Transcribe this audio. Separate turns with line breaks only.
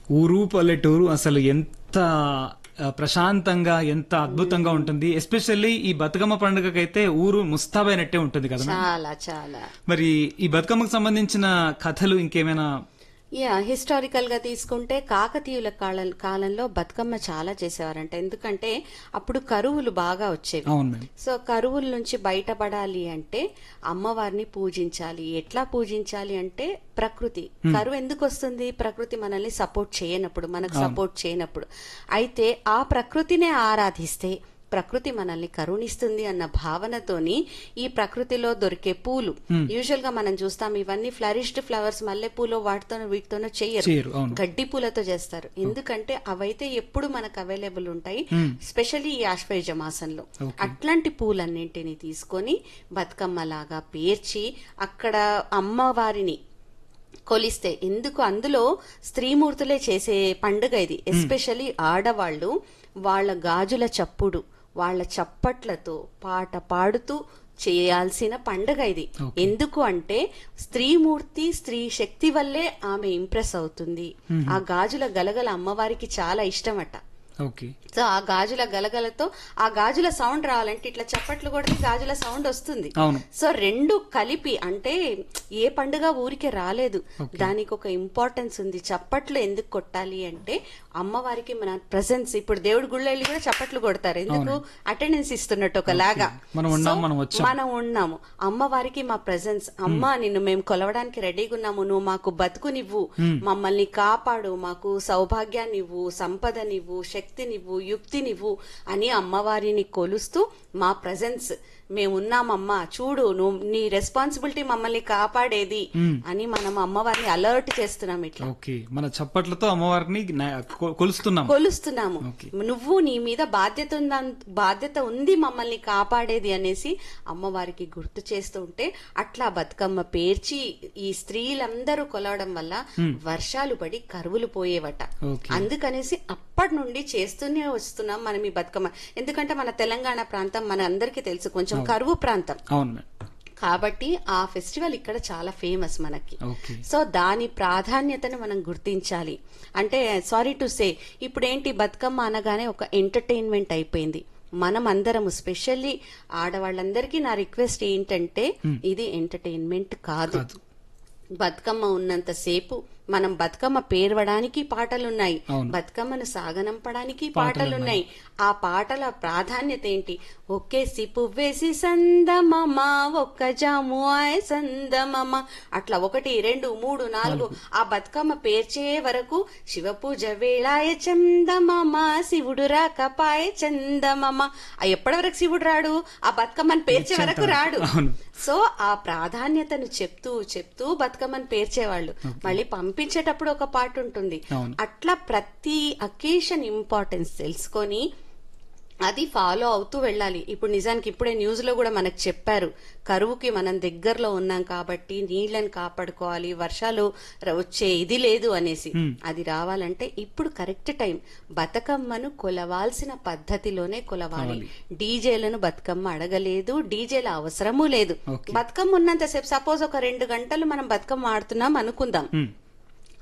ఊరు పల్లెటూరు అసలు ఎంత ఆ, ప్రశాంతంగా ఎంత అద్భుతంగా ఉంటుంది ఎస్పెషల్లీ ఈ బతుకమ్మ పండుగకైతే ఊరు ముస్తాబైనట్టే ఉంటుంది కదా మేడం?
చాలా చాలా
మరి ఈ బతుకమ్మకు సంబంధించిన కథలు ఇంకేమైనా
యా హిస్టారికల్ గా తీసుకుంటే కాకతీయుల కాలం కాలంలో బతుకమ్మ చాలా చేసేవారంట ఎందుకంటే అప్పుడు కరువులు బాగా వచ్చేవి
అవును మేడం
సో కరువుల నుంచి బయటపడాలి అంటే అమ్మవారిని పూజించాలి ఎట్లా పూజించాలి అంటే ప్రకృతి కరువు ఎందుకు వస్తుంది ప్రకృతి మనల్ని సపోర్ట్ చేయనప్పుడు మనకు సపోర్ట్ చేయనప్పుడు అయితే ఆ ప్రకృతినే ఆరాధిస్తే ప్రకృతి మనల్ని కరుణిస్తుంది అన్న భావనతోని ఈ ప్రకృతిలో దొరికే పూలు యూజువల్ గా మనం చూస్తాం ఇవన్నీ ఫ్లరిష్డ్ ఫ్లవర్స్ మల్లె పూలు వాటితో వీటితోనో
చేయరు,
చెయ్యరు
అవును.
గడ్డి పూలతో చేస్తారు ఎందుకంటే అవైతే ఎప్పుడు మనకు అవైలబుల్ ఉంటాయి స్పెషల్లీ ఈ ఆశ్వయుజ మాసంలో అట్లాంటి పూలన్నింటినీ తీసుకొని బతుకమ్మలాగా పేర్చి అక్కడ అమ్మవారిని కొలిస్తే ఎందుకు అందులో స్త్రీమూర్తులే చేసే పండుగ ఇది ఎస్పెషల్లీ ఆడవాళ్ళు వాళ్ళ గాజుల చప్పుడు వాళ్ళ చప్పట్లతో పాట పాడుతూ చేయాల్సిన పండుగ ఇది ఎందుకు అంటే స్త్రీమూర్తి స్త్రీ శక్తి వల్లే ఆమె ఇంప్రెస్ అవుతుంది ఆ గాజుల గలగల అమ్మవారికి చాలా ఇష్టమట
ఓకే
సో ఆ గాజుల గలగలతో ఆ గాజుల సౌండ్ రావాలంటే ఇట్లా చప్పట్లు కొడితే గాజుల సౌండ్ వస్తుంది
అవును
సో రెండు కలిపి అంటే ఏ పండుగ ఊరికే రాలేదు దానికి ఒక ఇంపార్టెన్స్ ఉంది చప్పట్లు ఎందుకు కొట్టాలి అంటే అమ్మవారికి మన ప్రజెన్స్ ఇప్పుడు దేవుడి గుళ్ళ వెళ్ళి కూడా చప్పట్లు కొడతారు ఎందుకు అటెండెన్స్ ఇస్తున్నట్టు ఒకలాగా
మనం ఉన్నాం,
So,
మనం వచ్చాం.
మనం ఉన్నాము అమ్మవారికి మా ప్రజెన్స్ అమ్మ నిన్ను మేము కొలవడానికి రెడీగా ఉన్నాము నువ్వు మాకు బతుకునివ్వు మమ్మల్ని కాపాడు మాకు సౌభాగ్యాన్నివ్వు సంపదనివ్వు శక్తినివ్వు యుక్తినివ్వు అని అమ్మవారిని కొలుస్తూ మా ప్రజెన్స్ మేమున్నామమ్మా చూడు నువ్వు నీ రెస్పాన్సిబిలిటీ మమ్మల్ని కాపాడేది అని మనం అమ్మవారిని అలర్ట్ చేస్తున్నాం ఇట్లా
ఓకే మన చప్పట్లతో అమ్మవారిని నా- కొ- కొలుస్తున్నాం
కొలుస్తున్నాము
Okay.
నువ్వు నీ మీద బాధ్యత ఉందా బాధ్యత ఉంది మమ్మల్ని కాపాడేది అనేసి అమ్మవారికి గుర్తు చేస్తూ ఉంటే అట్లా బతుకమ్మ పేర్చి ఈ స్త్రీలందరూ కొలవడం వల్ల వర్షాలు పడి కరువులు పోయేవట
ఓకే
అందుకనేసి అప్పటి నుండి చేస్తూనే వస్తున్నాం మనం ఈ బతుకమ్మ ఎందుకంటే మన తెలంగాణ ప్రాంతం మన అందరికీ తెలుసు కొంచెం కరువు ప్రాంతం
అవును మేడం
కాబట్టి ఆ ఫెస్టివల్ ఇక్కడ చాలా ఫేమస్ మనకి
ఓకే
సో దాని ప్రాధాన్యతను మనం గుర్తించాలి అంటే సారీ టు సే ఇప్పుడేంటి బతుకమ్మ అనగానే ఒక ఎంటర్టైన్మెంట్ అయిపోయింది మనం అందరము స్పెషల్లీ ఆడవాళ్ళందరికీ నా రిక్వెస్ట్ ఏంటంటే ఇది ఎంటర్టైన్మెంట్ కాదు
కాదు.
బతుకమ్మ ఉన్నంత సేపు మనం బతుకమ్మ పేర్వడానికి పాటలున్నాయి
అవును.
బతుకమ్మను సాగనంపడానికి పాటలున్నాయి ఆ పాటల ప్రాధాన్యత ఏంటి ఒక్కేసి పువ్వేసి సందమమ ఒక్క జాము ఆయ సందమమ అట్లా ఒకటి రెండు మూడు నాలుగు ఆ బతుకమ్మ పేర్చే వరకు శివ పూజ వేళాయ చందమమ శివుడు రాకపాయ చందమమ ఆ ఎప్పటి వరకు శివుడు రాడు ఆ బతుకమ్మని పేర్చే వరకు రాడు
అవును.
సో ఆ ప్రాధాన్యతను చెప్తూ చెప్తూ బతుకమ్మని పేర్చేవాళ్ళు మళ్ళీ పంపించేటప్పుడు ఒక పాట ఉంటుంది
అవును.
అట్లా ప్రతి అకేషన్ ఇంపార్టెన్స్ తెలుసుకొని అది ఫాలో అవుతూ వెళ్ళాలి ఇప్పుడు నిజానికి ఇప్పుడే న్యూస్ లో కూడా మనకు చెప్పారు కరువుకి మనం దగ్గరలో ఉన్నాం కాబట్టి నీళ్లను కాపాడుకోవాలి వర్షాలు ర- వచ్చే ఇది లేదు అనేసి అది రావాలంటే ఇప్పుడు కరెక్ట్ టైం బతుకమ్మను కొలవాల్సిన పద్ధతిలోనే కొలవాలి డీజేలను బతుకమ్మ అడగలేదు డీజేల అవసరము లేదు
Okay.
బతుకమ్మ ఉన్నంతసేపు సపోజ్ ఒక రెండు గంటలు మనం బతుకమ్మ ఆడుతున్నాం అనుకుందాం
Hmm.